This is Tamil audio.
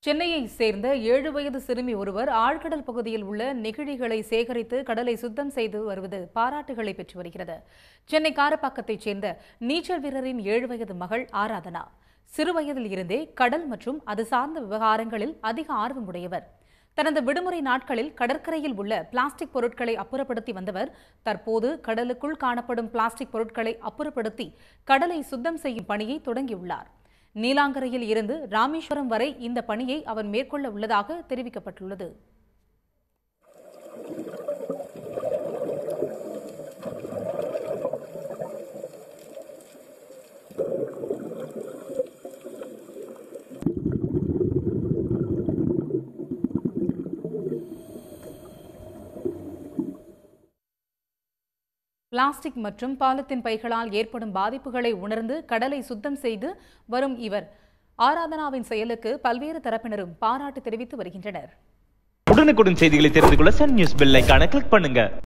சென்னையை சேர்ந்த ஏழு வயது சிறுமி ஒருவர் ஆழ்கடல் பகுதியில் உள்ள நெகிழிகளை சேகரித்து கடலை சுத்தம் செய்து வருவது பாராட்டுகளை பெற்று வருகிறது சென்னை காரப்பாக்கத்தைச் சேர்ந்த நீச்சல் வீரரின் ஏழு வயது மகள் ஆராதனா சிறுவயதில் இருந்தே கடல் மற்றும் அது சார்ந்த விவகாரங்களில் அதிக ஆர்வம் உடையவர் தனது விடுமுறை நாட்களில் கடற்கரையில் உள்ள பிளாஸ்டிக் பொருட்களை அப்புறப்படுத்தி வந்தவர் தற்போது கடலுக்குள் காணப்படும் பிளாஸ்டிக் பொருட்களை அப்புறப்படுத்தி கடலை சுத்தம் செய்யும் பணியை தொடங்கியுள்ளார் நீலாங்கரையில் இருந்து ராமேஸ்வரம் வரை இந்த பணியை அவர் மேற்கொள்ள உள்ளதாக தெரிவிக்கப்பட்டுள்ளது பிளாஸ்டிக் மற்றும் பாலித்தீன் பைகளால் ஏற்படும் பாதிப்புகளை உணர்ந்து கடலை சுத்தம் செய்து வரும் இவர் ஆராதனாவின் செயலுக்கு பல்வேறு தரப்பினரும் பாராட்டு தெரிவித்து வருகின்றனர் உடனுக்குடன் செய்திகளை தெரிந்து கொள்ள சன் நியூஸ் பெல் ஐகானை கிளிக் பண்ணுங்க